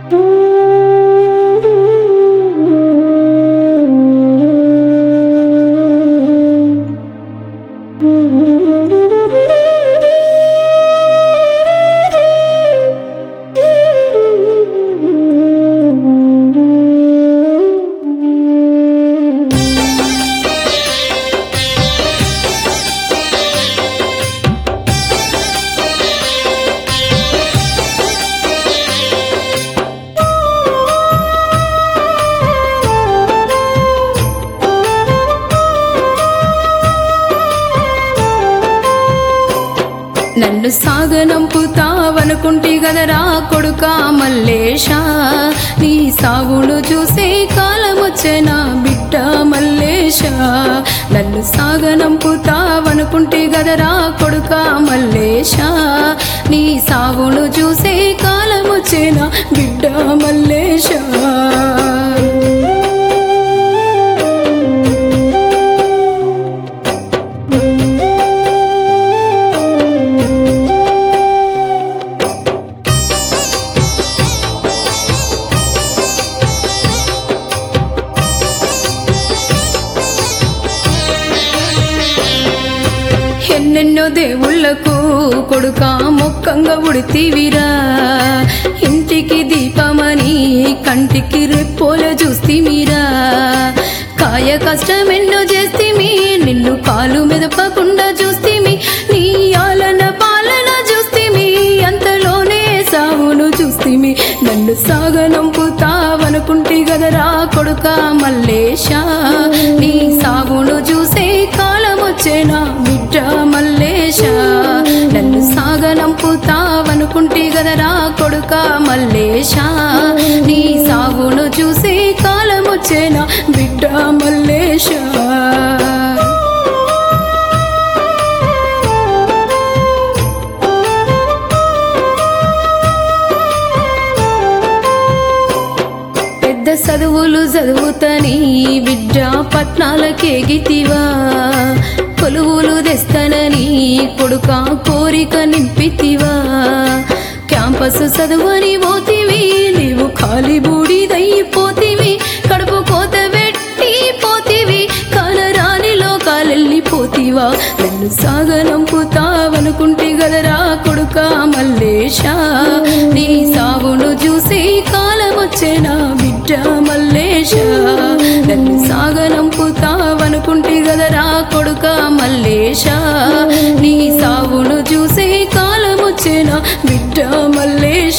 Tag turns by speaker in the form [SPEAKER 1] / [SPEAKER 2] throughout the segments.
[SPEAKER 1] నన్ను సాగనంపుతావనుకుంటి గదరా కొడుక మల్లేశ నీ సాగును చూసే కాలమొచ్చేనా బిడ్డ మల్లేశ నన్ను సాగనంపుతావనుకుంటి గదరా కొడుక మల్లేశ నీ సాగును చూసే కాలమొచ్చేనా బిడ్డ మల్లేశ ఎన్నెన్నో దేవుళ్లకు కొడుక మొక్కంగా ఉడితివిరా ఇంటికి దీపమని కంటికి రెప్పోల చూస్తిమీరా కాయ కష్టమెన్నో చేస్తిమి నిన్ను కాలు మెదపకుండా చూస్తిమి నీ ఆలన పాలన చూస్తిమి అంతలోనే సాగును చూస్తిమి నన్ను సాగనంపుతావనుకుంటి గదరా కొడుక మల్లేశ నీ సాగును చూసే కాలమొచ్చేనా బిడ్డ మల్లేశ నన్ను సాగనంపుతావనుకుంటి గదరా కొడుక మల్లేశ నీ సాగును చూసే కాలమొచ్చేనా బిడ్డ మల్లేశ పెద్ద చదువులు చదువుతని బిడ్డ పట్నాలకేగితివా కొలువులు తెస్తనని కొడుక కోరిక నింపితివా క్యాంపస్ చదువని పోతివి నీవు ఖాళీ బూడిదైపోతివి కడుపు కోత పెట్టి పోతివి కానరాని లోకాలెళ్ళిపోతివా నన్ను సాగనంపుతావనుకుంటే గదరా కొడుక మల్లేశ నీ సాగును చూసి కాలమొచ్చేనా బిడ్డ మల్లేశ నన్ను సాగనంపుతావనుకుంటే గదరా కొడుక మల్లేశ నీ సాగును చూసి కాలమొచ్చేనా బిడ్డ మల్లేశ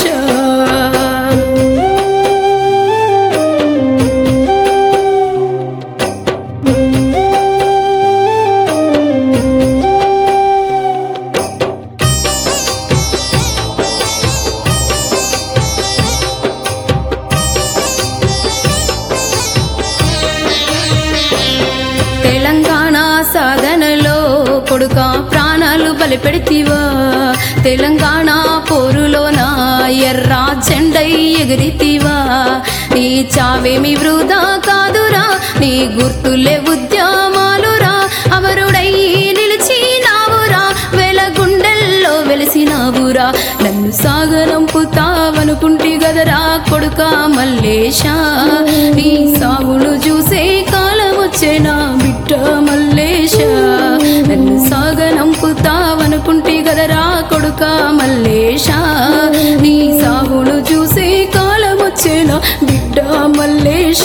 [SPEAKER 1] తెలంగాణ సాధనలో కొడుక ప్రాణాలు బలిపెడితివా తెలంగాణ పోరులోన ఎర్ర జెండై ఎగిరితివా నీ చావేమి వృధా కాదురా నీ గుర్తులే ఉద్యమాలురా అమరుడై నిలిచినావురా వేల గుండెల్లో వెలిసినావురా నన్ను సాగనంపుతావనుకుంటి గదరా కొడుక మల్లేశ నీ సాగును చూసే కాలమొచ్చేనా బిడ్డ మల్లేశ నన్ను సాగనంపుతావనుకుంటి గదరా కొడుక మల్లేశ నీ సాగును చూసే కాలమొచ్చేనా బిడ్డ మల్లేశ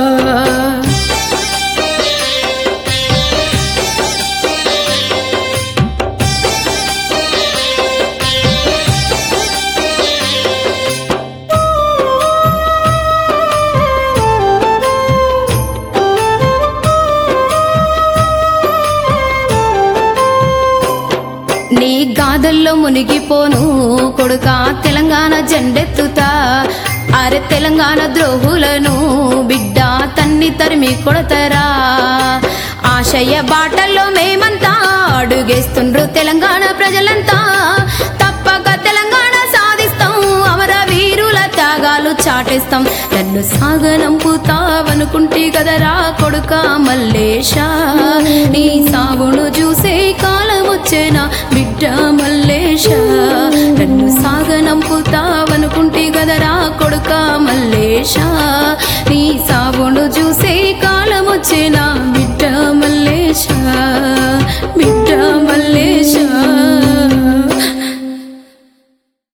[SPEAKER 1] నీ గాథల్లో మునిగిపోను కొడుక తెలంగాణ జెండెత్తుతా అరే తెలంగాణ ద్రోహులను బిడ్డ తన్ని తరిమి కొడతరా ఆశయ బాటల్లో మేమంతా అడుగేస్తుండ్రు తెలంగాణ ప్రజలంతా తప్పక తెలంగాణ సాధిస్తాం అమర వీరుల త్యాగాలు చాటేస్తాం నన్ను సాగనంపుతావనుకుంటే కదరా కొడుక మల్లేశ నీ సాగును చూసే కాలం వచ్చేనా బిడ్డ మల్లేశ నన్ను సాగనంపుతావనుకుంటే